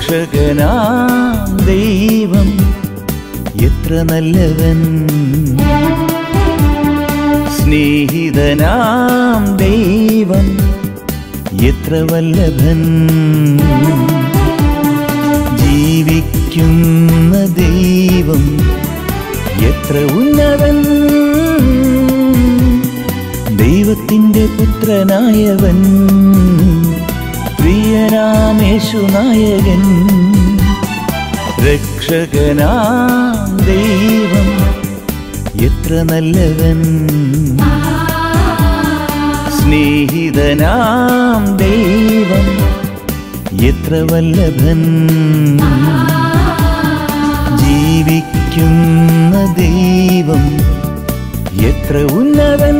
രക്ഷകനാം ദൈവം എത്ര നല്ലവൻ സ്നേഹിതനാം ദൈവം എത്ര വല്ലഭൻ ജീവിക്കുന്ന ദൈവം എത്ര ഉന്നതൻ ദൈവത്തിൻ്റെ പുത്രനായവൻ പ്രിയനാമേശു നായകൻ രക്ഷകനാം ദൈവം എത്ര നല്ലവൻ സ്നേഹിതനാം ദൈവം എത്ര വല്ലഭൻ ജീവിക്കുന്ന ദൈവം എത്ര ഉന്നതൻ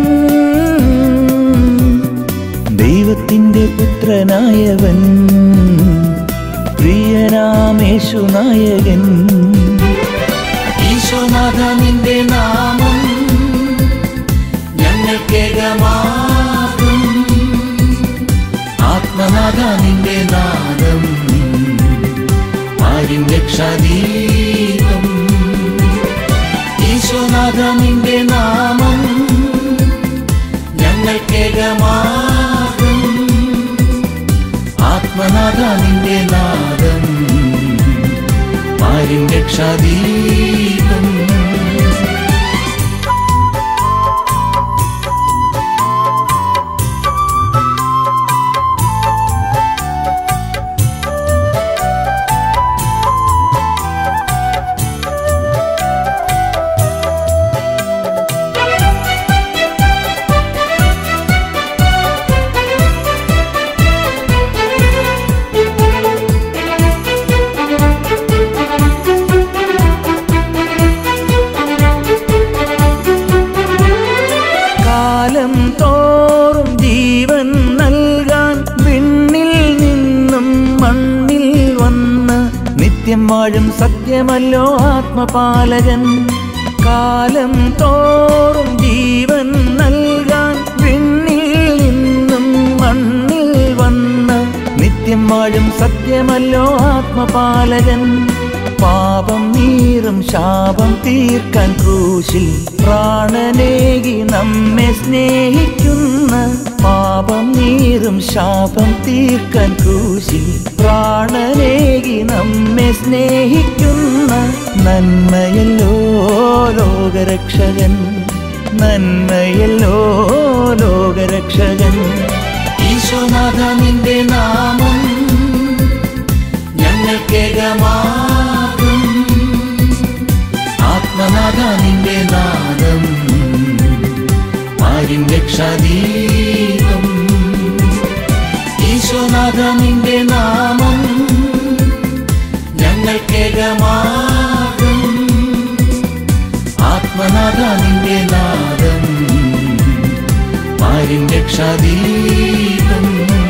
ദൈവത്തിൻ്റെ പുത്രനായവൻ പ്രിയനാമേശു നായകൻ ഈശോനാഥ നിന്റെ നാമം ഞങ്ങൾക്കേകമാകും ആത്മനാഥ നിന്റെ നാദം ആരും രക്ഷാദീപം ഈശോനാഥ നിന്റെ നാമം ഞങ്ങൾക്കേകമാകും ആത്മനാഥ നിന്റെ നാദം ആരും രക്ഷാദീപം കാലം തോറും ജീവൻ നൽകാൻ വിണ്ണിൽ നിന്നും മണ്ണിൽ വന്ന് നിത്യം വാഴും സത്യമല്ലോ ആത്മപാലകൻ കാലം തോറും ജീവൻ നൽകാൻ വിണ്ണിൽ നിന്നും മണ്ണിൽ വന്ന് നിത്യം വാഴും സത്യമല്ലോ ആത്മപാലകൻ പാപം നീറും ശാപം തീർക്കാൻ ക്രൂശിൽ പ്രാണനേകി നമ്മെ സ്നേഹിക്കുന്ന പാപം നീറും ശാപം തീർക്കാൻ ക്രൂശിൽ പ്രാണനേകി നമ്മെ സ്നേഹിക്കുന്ന നന്മയല്ലോ ലോകരക്ഷകൻ നന്മയല്ലോ ലോകരക്ഷകൻ ഈശോനാഥ നിന്റെ നാമം ഞങ്ങൾക്കേകമാകും ആത്മനാഥ നിന്റെ നാദം ആരും രക്ഷാദീപം ഈശോനാഥ നിന്റെ നാമം ഞങ്ങൾക്കേകമാകും ആത്മനാഥ നിന്റെ നാദം ആരും രക്ഷാദീപം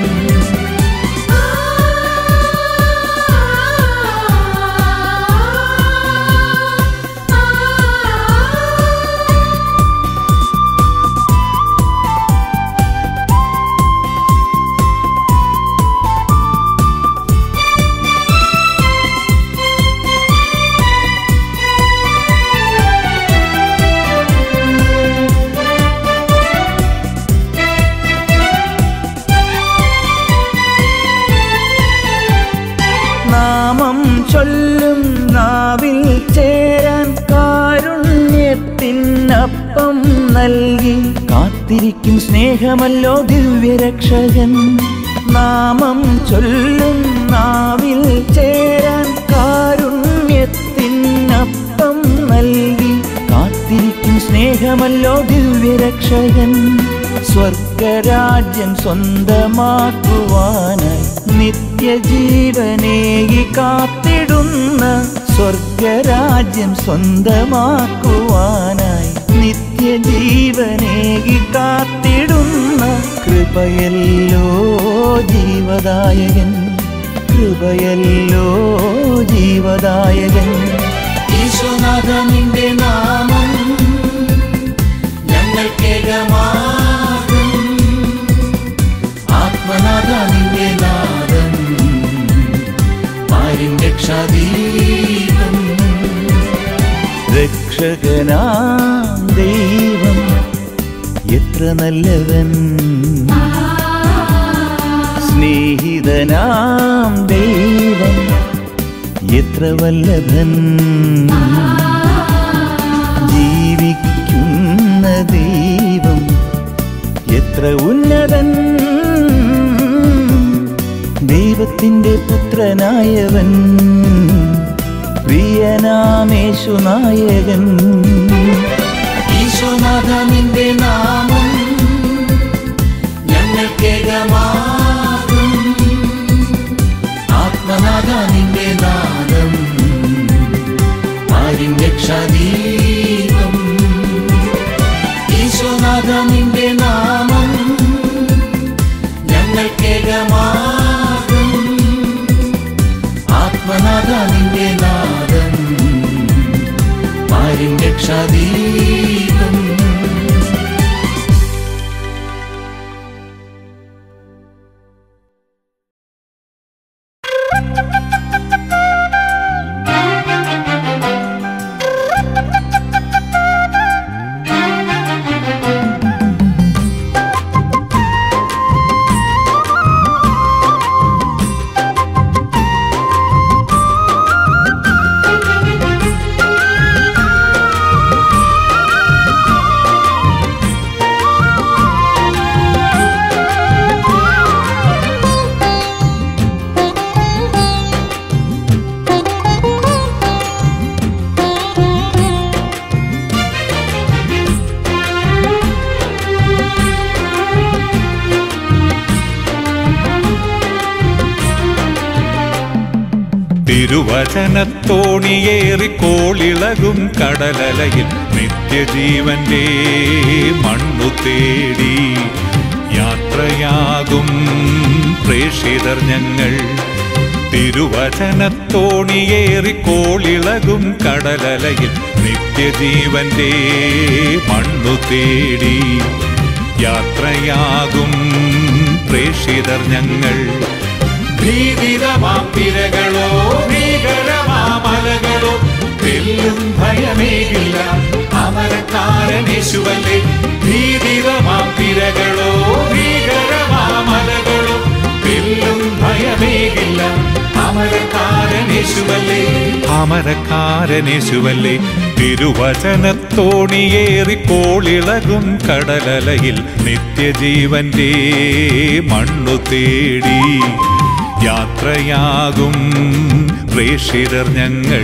നാമം ചൊല്ലും നാവിൽ ചേരാൻ കാരുണ്യത്തിനപ്പം നൽകി കാത്തിരിക്കും സ്നേഹമല്ലോ ദിവ്യരക്ഷകൻ നാമം ചൊല്ലും നാവിൽ ചേരാൻ കാരുണ്യത്തിനപ്പം നൽകി കാത്തിരിക്കും സ്നേഹമല്ലോ ദിവ്യരക്ഷകൻ സ്വർഗരാജ്യം സ്വന്തമാക്കുവാനായി നിത്യജീവനേകി കാത്തിടുന്ന സ്വർഗരാജ്യം സ്വന്തമാക്കുവാനായി നിത്യജീവനേകി കാത്തിടുന്ന കൃപയല്ലോ ജീവദായകൻ കൃപയല്ലോ ജീവദായകൻ ഈശോനാഥ നിന്റെ നാമം ഞങ്ങൾക്കേകമാകും ആത്മനാഥ നിന്റെ നാദം ആരും രക്ഷകനാം ദൈവം എത്ര നല്ലവൻ സ്നേഹിതനാം ദൈവം എത്ര വല്ലഭൻ ജീവിക്കുന്ന ദൈവം എത്ര ഉന്നതൻ ദൈവത്തിൻ്റെ പുത്രനായവൻ പ്രിയനാമേശു നായകൻ ഈശോനാഥ നിന്റെ നാമം ഞങ്ങൾക്കേകമാകും ആത്മനാഥ നിന്റെ നാദം ആരും രക്ഷാദീപം ഈശോനാഥ നിന്റെ നാമം ഞങ്ങൾക്കേകമാകും ആത്മനാഥ നിന്റെ നാദം ആരും രക്ഷാദീപം തിരുവചനത്തോണിയേറി കോളിളകും കടലലയിൽ നിത്യജീവന്റെ മണ്ണു തേടി യാത്രയാകും പ്രേക്ഷിതർ ഞങ്ങൾ തിരുവചനത്തോണിയേറി കോളിളകും കടലലയിൽ നിത്യജീവന്റെ മണ്ണു തേടി യാത്രയാകും പ്രേക്ഷിതർ ഞങ്ങൾ ഭീതിതമാം തിരകളോ ഭീകരമാമലകളോ വെല്ലും ഭയമേകില്ല അമരക്കാരനേശുവല്ലേ ഭീതിതമാം തിരകളോ ഭീകരമാമലകളോ വെല്ലും ഭയമേകില്ല അമരക്കാരനേശുവല്ലേ അമരക്കാരനേശുവല്ലേ തിരുവചനത്തോണിയേറി കോളിളകും കടലലയിൽ നിത്യജീവന്റെ മണ്ണു തേടി യാത്രയാകും പ്രേക്ഷിതർ ഞങ്ങൾ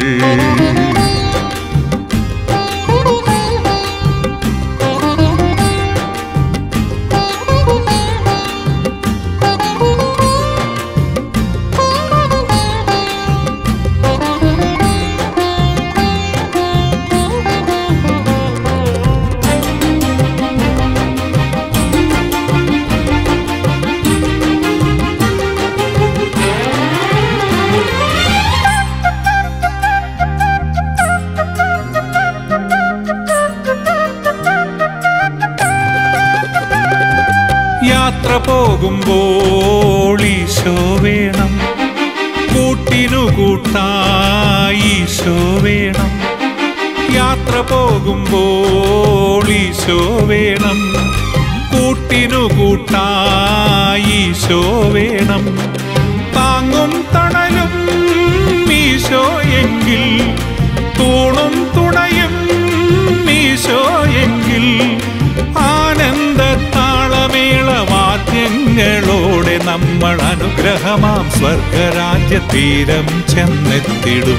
യാത്ര പോകുമ്പോൾ ഈശോ വേണം കൂട്ടിനു കൂട്ടായി ഈശോ വേണം യാത്ര പോകുമ്പോൾ ഈശോ വേണം കൂട്ടിനു കൂട്ടായി ഈശോ വേണം താങ്ങും തണലും ഈശോ എങ്കിൽ തൂണും തുണയും ഈശോ എങ്കിൽ ആനന്ദ താളമേള വാദ്യങ്ങളോടെ നമ്മൾ അനുഗ്രഹമാം സ്വർഗരാജ്യ തീരം ചെന്നെത്തിടും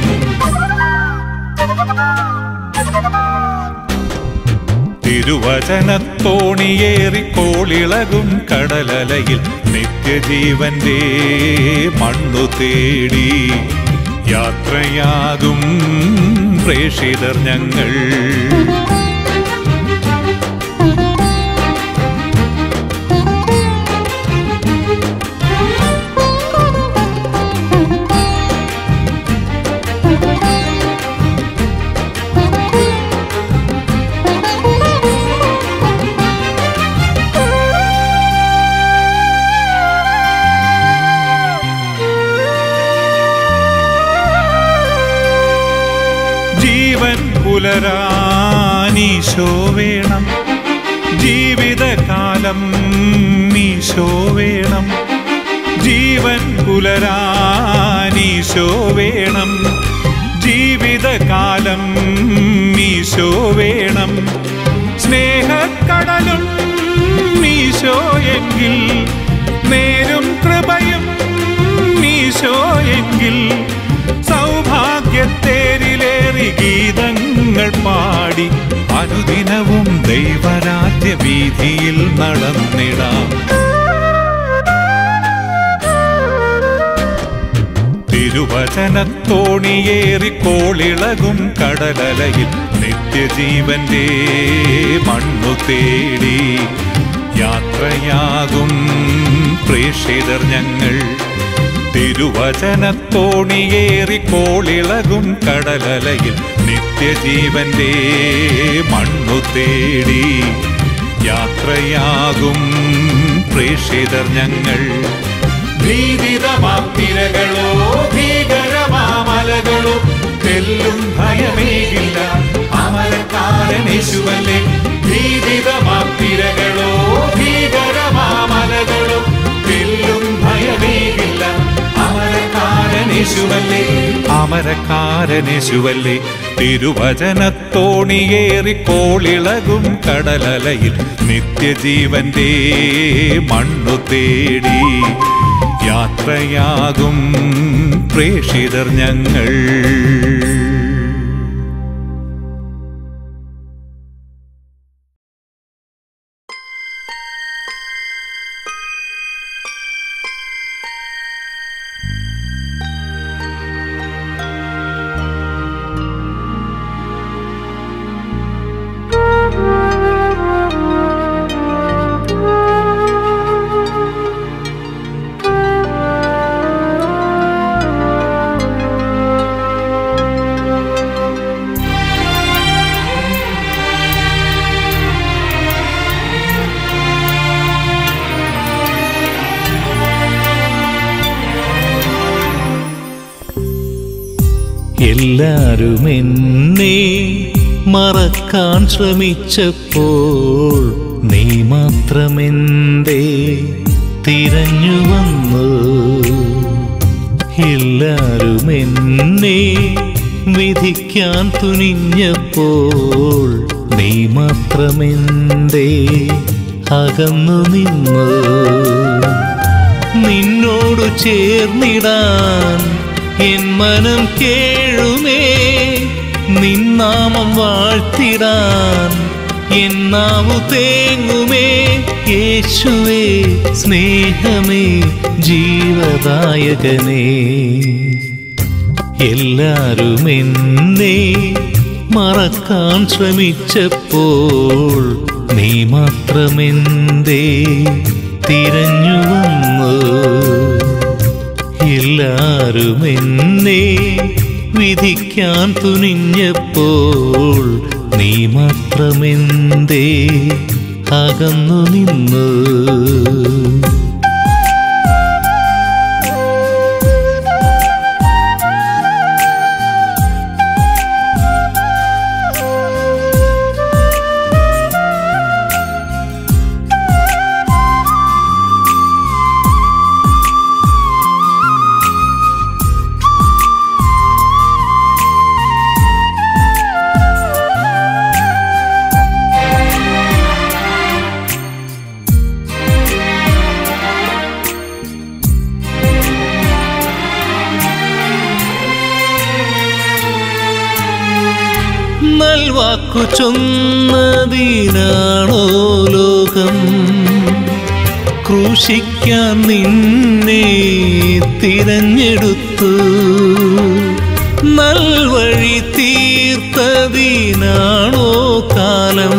തിരുവചനത്തോണിയേറി കോളിളകും കടലലയിൽ നിത്യജീവന്റെ മണ്ണു തേടി യാത്രയാകും പ്രേക്ഷിതർ ഞങ്ങൾ ജീവൻ പുലരാ ഈശോ വേണം ജീവിതകാലം ഈശോ വേണം ജീവൻ പുലരാൻ ഈശോ വേണം ജീവിതകാലം ഈശോ വേണം സ്നേഹക്കടലും ഈശോയെങ്കിൽ നേരും കൃപയും ഈശോയെങ്കിൽ സൗഭാഗ്യത്തേരിലേറി ഗീതങ്ങൾ പാടി അനുദിനവും ദൈവരാജ്യ വീതിയിൽ നടന്നിടാം തിരുവചനത്തോണിയേറി കോളിളകും കടലലയിൽ നിത്യജീവന്റെ മണ്ണു തേടി യാത്രയാകും പ്രേക്ഷിതർ ഞങ്ങൾ തിരുവചനത്തോണിയേറി കോളിളകും കടലലയിൽ നിത്യജീവന്റെ മണ്ണു തേടി യാത്രയാകും പ്രേക്ഷിതർ ഞങ്ങൾ ഭീതിതമാത്തിരകളോ ഭീകരമാമലകളോ തെല്ലും ഭയമേകില്ല അമരക്കാരനേശുവല്ലേ ഭീതിതമാത്തിരകളോ ഭീകരമാമലകളോ തെല്ലും ഭയമേകില്ല അമരക്കാരനേശുവല്ലേ അമരക്കാരനേശുവല്ലേ തിരുവചനത്തോണിയേറി കോളിളകും കടലലയിൽ നിത്യജീവന്റെ മണ്ണു തേടി യാത്രയാകും പ്രേക്ഷിതർ ഞങ്ങൾ എല്ലാരും എന്നെ മറക്കാൻ ശ്രമിച്ചപ്പോൾ നീ മാത്രമെന്തേ തിരഞ്ഞു വന്നു എല്ലാരും എന്നെ വിധിക്കാൻ തുനിഞ്ഞപ്പോൾ നീ മാത്രമെന്തേ അകന്നു നിന്നു നിന്നോടു ചേർന്നിടാൻ എൻ മനം കേഴുമേ നിന്നാമം വാഴ്ത്തിടാൻ എൻ നാവു തേങ്ങുമേ യേശുവേ സ്നേഹമേ ജീവദായകനേ എല്ലാരും എന്നെ മറക്കാൻ ശ്രമിച്ചപ്പോൾ നീ മാത്രമെന്തേ തിരഞ്ഞു വന്നു എല്ലാരും എന്നെ വിധിക്കാൻ തുനിഞ്ഞപ്പോൾ നീ മാത്രമെന്തേ അകന്നു നിന്നു നൽവാക്കു ചൊന്നതിനാണോ ലോകം ക്രൂശിക്കാൻ നിന്നെ തിരഞ്ഞെടുത്തു നൽവഴി തീർത്തതിനാണോ കാലം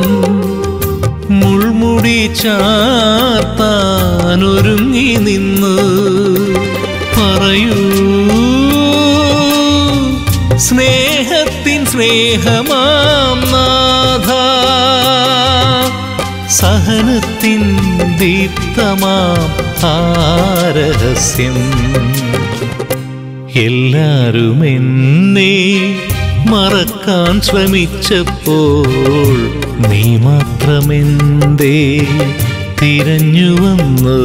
മുൾമുടി ചാർത്താനൊരുങ്ങി നിന്ന് പറയൂ സ്നേഹത്തിൻ സ്നേഹമാം നാഥ സഹനത്തിൻ ദീപ്തമാം ആരഹസ്യം എല്ലാരും എന്നെ മറക്കാൻ ശ്രമിച്ചപ്പോൾ നീ മാത്രമെന്തേ തിരഞ്ഞു വന്നു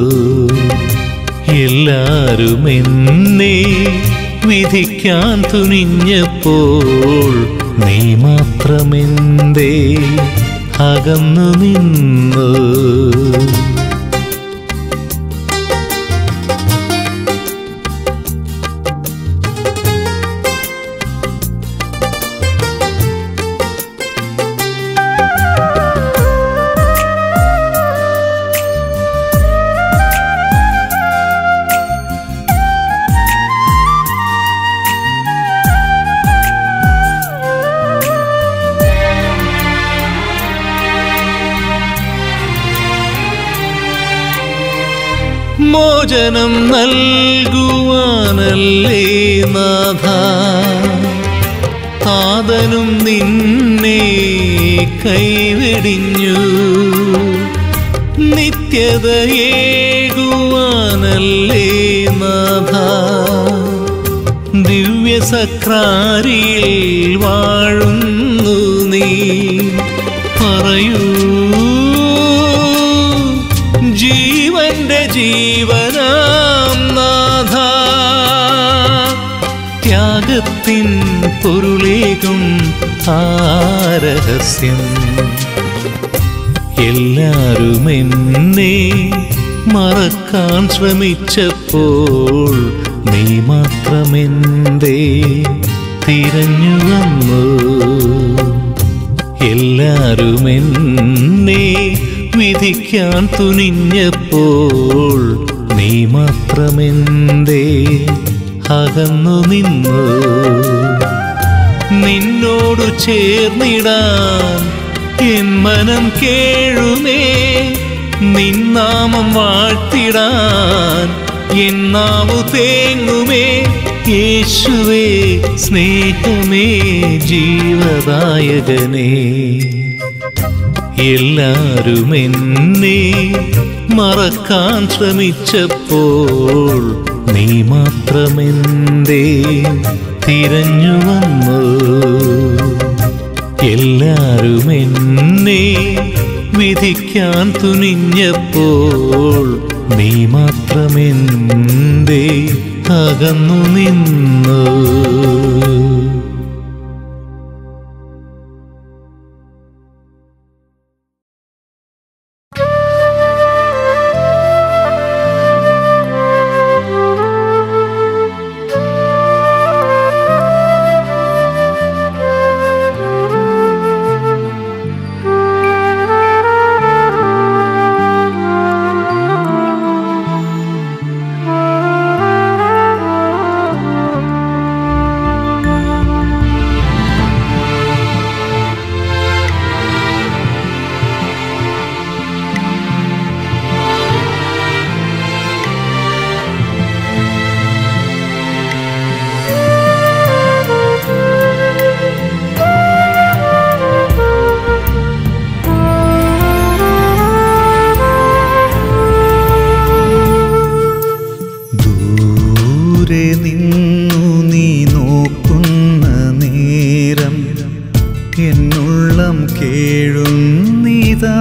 എല്ലാരും എന്നെ വിധിക്കാൻ തുനിഞ്ഞപ്പോൾ നീ മാത്രമെന്തേ അകന്നു നിന്നു മോചനം നൽകുവാനല്ലേ നാഥ ആദനും നിന്നെ കൈവെടിഞ്ഞു നിത്യതയേകുവാനല്ലേ നാഥ ദിവ്യസക്രാരിയിൽ വാഴുന്നു നീ പറയൂ ജീവന്റെ ജീവനാം നാഥ ത്യാഗത്തിൻ പൊരുളേകും ആരഹസ്യം എല്ലാരും എന്നെ മറക്കാൻ ശ്രമിച്ചപ്പോൾ നീ മാത്രമെന്തേ തിരഞ്ഞു വന്നു എല്ലാരും എന്നെ വിധിക്കാൻ തുനിഞ്ഞപ്പോൾ നീ മാത്രമെന്തേ അകന്നു നിന്നു നിന്നോടു ചേർന്നിടാൻ എൻ മനം കേഴുമേ നിന്നാമം വാഴ്ത്തിടാൻ എൻ നാവു തേങ്ങുമേ യേശുവേ സ്നേഹമേ ജീവദായകനേ എല്ലാരും എന്നെ മറക്കാൻ ശ്രമിച്ചപ്പോൾ നീ മാത്രമെന്തേ തിരഞ്ഞു വന്നു എല്ലാരും എന്നെ വിധിക്കാൻ തുനിഞ്ഞപ്പോൾ നീ മാത്രമെന്തേ അകന്നു നിന്നു ദൂരെ നിന്നു നീ നോക്കുന്ന നേരം എന്നുള്ളം കേഴുന്നിതാ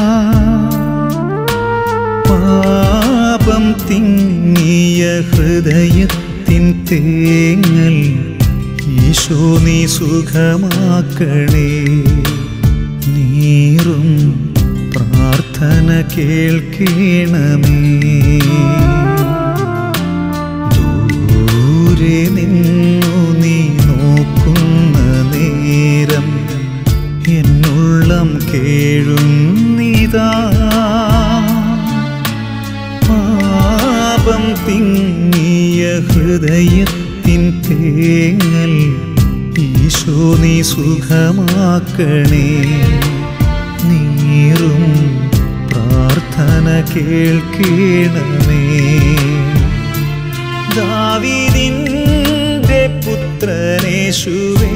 പാപം തിങ്ങിയ ഹൃദയത്തിൻ തേങ്ങൽ ഈശോ നീ സുഖമാക്കണേ നീറും പ്രാർത്ഥന കേൾക്കണമേ ദൂരെ നിന്നു നീ നോക്കുന്ന നേരം എന്നുള്ളം കേഴുന്നിതാ പാപം തിങ്ങിയ ഹൃദയത്തിൻ തേങ്ങൽ ഈശോ നീ സുഖമാക്കണേ നീറും പ്രാർത്ഥന കേൾക്കണമേ ദാവീദിന്റെ പുത്രനേശുവേ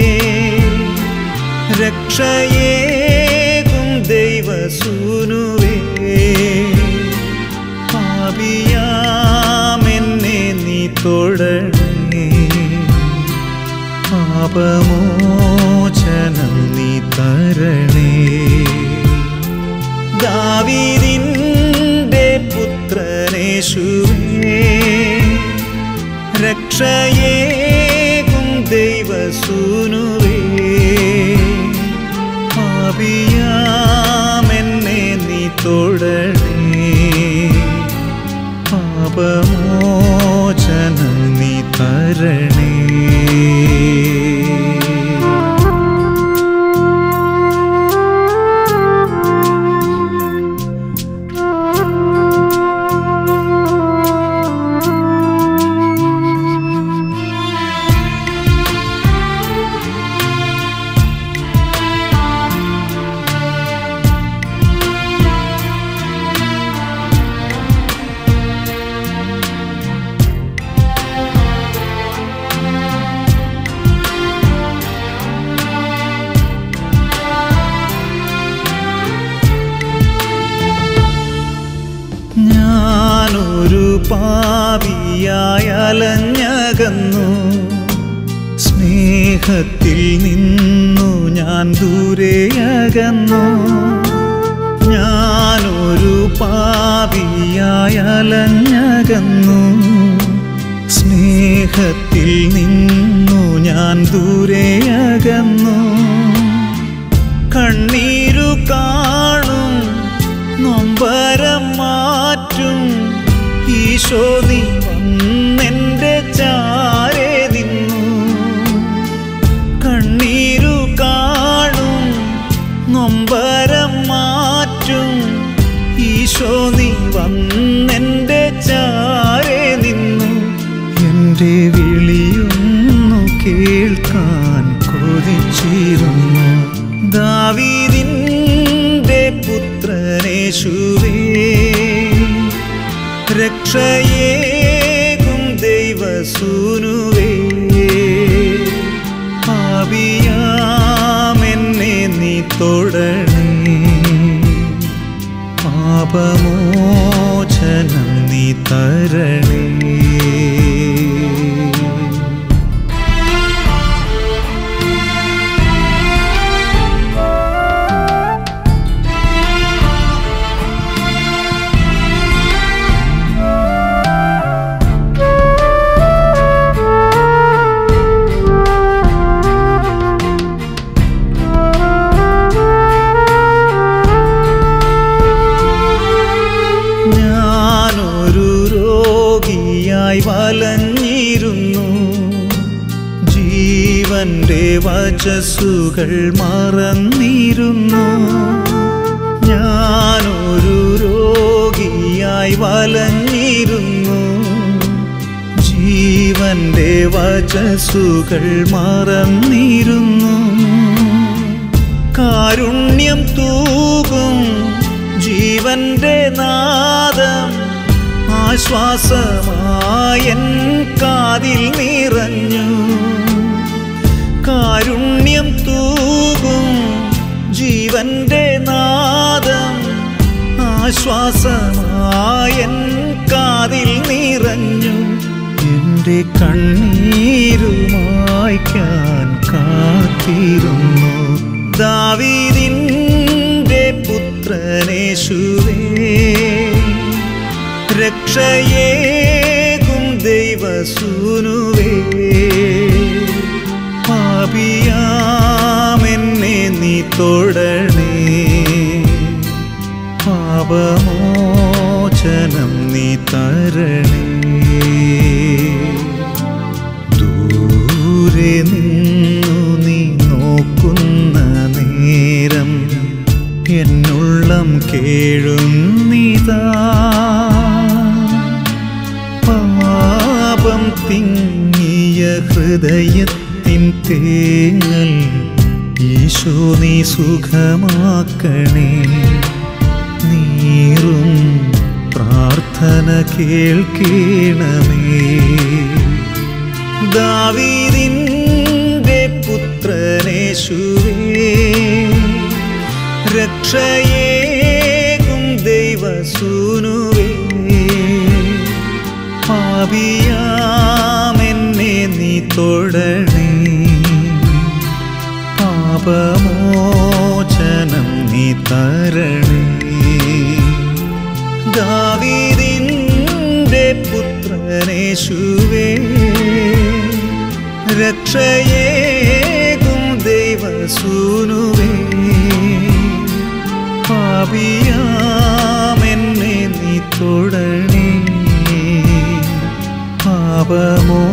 രക്ഷയേകും ദൈവസൂനുവേ പാപിയാമെന്നെ നീ തൊടണേ പാപ പാപമോചനം നീ തരണേ ദാവീദിൻ്റെ പുത്രനേശുവേ രക്ഷയേകും ദൈവസൂനുവേ പാപിയാമെന്നെ നീ തൊടണേ പാപമോചനം നീ തരണേ ഞാനൊരു പാപിയായി അലഞ്ഞകന്നു സ്നേഹത്തിൽ നിന്നു ഞാൻ ദൂരെയകന്നു ഞാനൊരു പാപിയായി അലഞ്ഞകന്നു സ്നേഹത്തിൽ നിന്നു ഞാൻ ദൂരെയകന്നു കണ്ണീരു കാണും നൊമ്പരം മാറ്റും ഈശോ നീ വന്നെൻ്റെ ചാരെ നിന്നു കണ്ണീരു കാണും നൊമ്പരം മാറ്റും ഈശോ നീ വന്നെൻ്റെ ചാരെ നിന്നു എൻ്റെ വിളിയൊന്നു കേൾക്കാൻ കൊതിച്ചിരുന്നു ദാവീദിൻ്റെ പുത്രനേശുവേ രക്ഷയേകും ദൈവസൂനുവേ പാപിയാമെന്നെ നീ തൊടണേ പാപമോചനം നീ തരണേ ഞാനൊരു രോഗിയായി വലഞ്ഞിരുന്നു ജീവന്റെ വചസ്സുകൾ മറന്നിരുന്നു ഞാനൊരു രോഗിയായി വലഞ്ഞിരുന്നു ജീവന്റെ വചസ്സുകൾ മറന്നിരുന്നു കാരുണ്യം തൂകും ജീവന്റെ നാദം ആശ്വാസമായൻ കാതിൽ നിറഞ്ഞു കാരുണ്യം തൂകും ജീവന്റെ നാദം ആശ്വാസമായൻ കാതിൽ നിറഞ്ഞു എൻ്റെ കണ്ണീരുമായ്ക്കാൻ കാത്തിരുന്നു ദാവീദിൻ്റെ പുത്രനേശുവേ രക്ഷയേകും ദൈവസൂനുവേ പാപിയാമെന്നെ നീ തൊടണേ പാപമോചനം നീ തരണേ ദൂരെ നിന്നു നീ നോക്കുന്ന നേരം എന്നുള്ളം കേഴുന്നിതാ പാപം തിങ്ങിയ ഹൃദയത്തിൻ തേങ്ങൽ ഈശോ നീ സുഖമാക്കണേ നീറും പ്രാർത്ഥന കേൾക്കണമേ ദാവീദിൻ്റെ പുത്രനേശുവേ രക്ഷയേകും ദൈവസൂനുവേ പാപിയാമെന്നെ നീ തൊടണേ പാപമോചനം നീ തരണേ ദാവീദിൻ്റെ പുത്രനേശുവേ രക്ഷയേകും ദൈവസൂനുവേ പാപിയാമെന്നെ നീ തൊടണേ പാപമോ